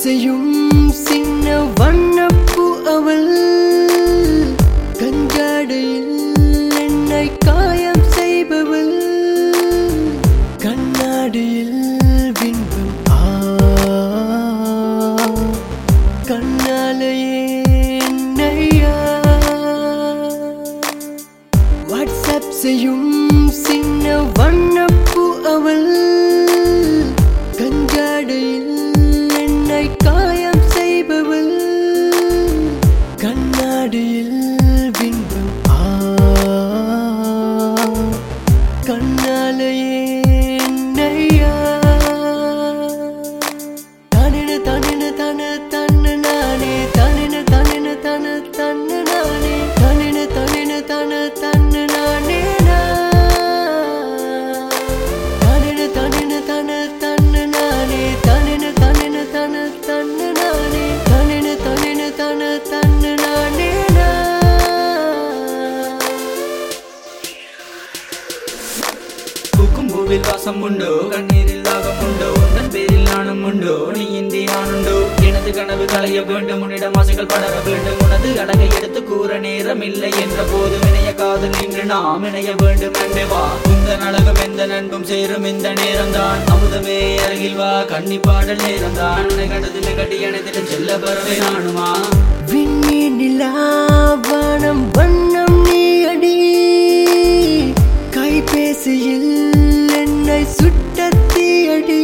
செய்யும் சின்ன வண்ணப்பூ அவள் கஞ்சாடையில் என்னை காயம் செய்பவள் கண்ணாடியில் பின்பம் ஆ கண்ணாலேயே என்னையா வாட்ஸ்அப் செய்யும் சின்ன வண்ணப்பூ அவள் கஞ்சாடையில் என்னை காயம் செய்பவள் கண்ணாடியில் பின்பம் ஆ கண்ணாலேயே என்னையா தானென தானென தான தன்னு நானே தானென தானென தான தன்னு நானே தானென தானென தான தன்னு நானே தானென தானென தான தன்னு நானே தானென தானென தான தன்னு நானே தானென தானென தான தன்னு நானே பூக்கும் பூவில் வாசம் உண்டோ கண்ணீரில் தாகம் உண்டோ உந்தன் பேரில் நானும் உண்டோ நீ இன்றி நானுண்டோ எனது கனவு களைய வேண்டும் உன்னிடம் ஆசைகள் படர வேண்டும் உனது அழகை எடுத்து கூற நேரம் இல்லை என்ற போது இணைய காதல் நின்று நாம் இணைய வேண்டும் என்று வா உந்தன் அழகும் எந்த நண்பும் சேரும் இந்த நேரம் தான் அமுதமே அருகில் வா கண்ணி பாடல் நேரம் தான் உன்னை கண்டதில் கட்டி அணைத்திட்டு செல்ல பறவை நானுமா விண்மீனிலா வானம் வண்ணம் நீ அடி கைபேசியில் என்னை சுட்டத்தி அடி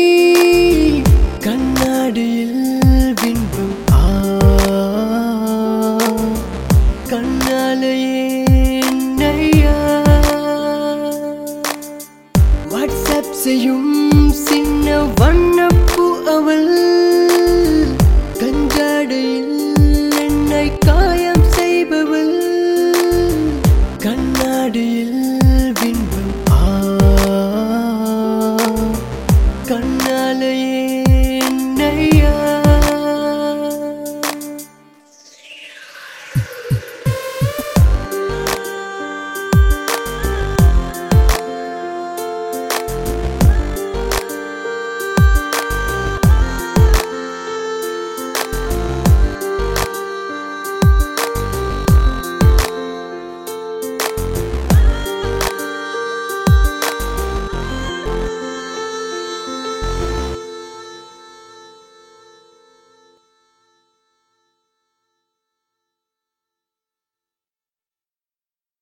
கண்ணாடியில் பின்பம் ஆ கண்ணாலேயே என்னையா வாட்ஸ்அப் செய்யும்